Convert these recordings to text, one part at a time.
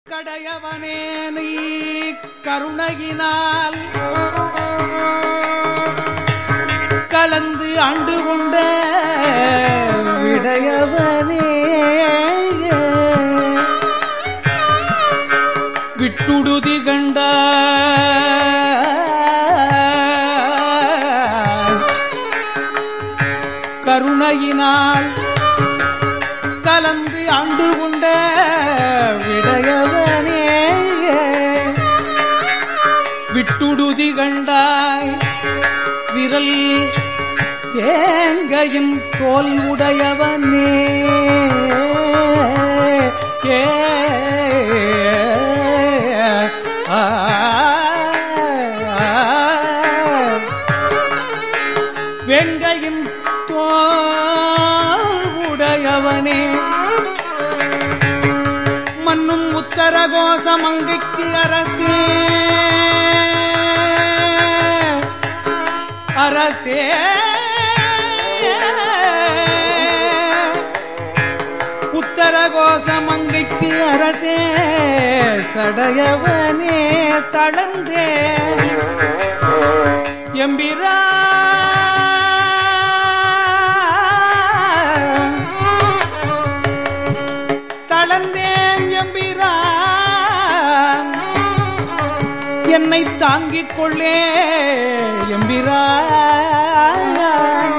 கடையவனே நீ கருணையினால் கலந்து ஆண்டு கொண்ட விடையவனே விட்டுடுதி கண்ட கருணையினால் கலந்து ஆண்டு கொண்ட விடையவனே விட்டுடுதி கண்டாய் விரல் ஏங்கையின் தோல் உடையவனே ஏ ஆ, வெங்கையின் தோல் உடையவனே மண்ணும் உத்தரகோச மங்கைக்கு அரசே அரசே உத்தரகோச மங்கைக்கு அரசே சடையவனே தளந்தே எம்பிரா தளர்ந்தேன் எம்பிரான் என்னை தாங்கிக் கொள்ளே எம்பிரான்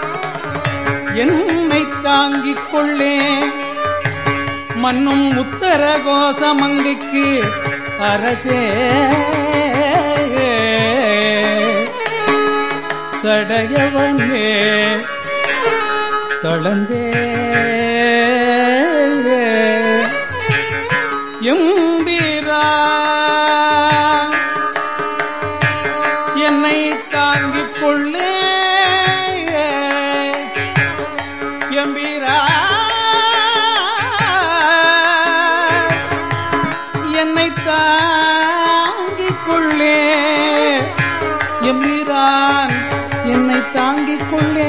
என்னை தாங்கிக் கொள்ளே மண்ணும் உத்தர கோசமங்கைக்கு அரசே சடையவனே தளந்தே எம்பீரா என்னை தாங்கிக் கொள்ளே எம்பீரா என்னை தாங்கிக் கொள்ளே எம்பீரான் என்னை தாங்கிக் கொள்ளே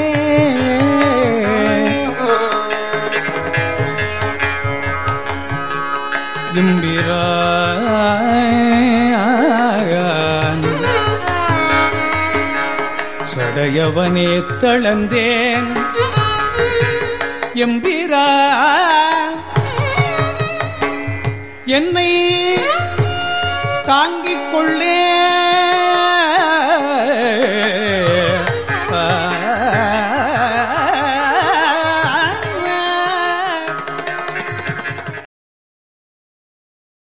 எம்பிரான் சடையவனே தளந்தேன் எம்பிரா என்னை தாங்கிக் கொள்ளே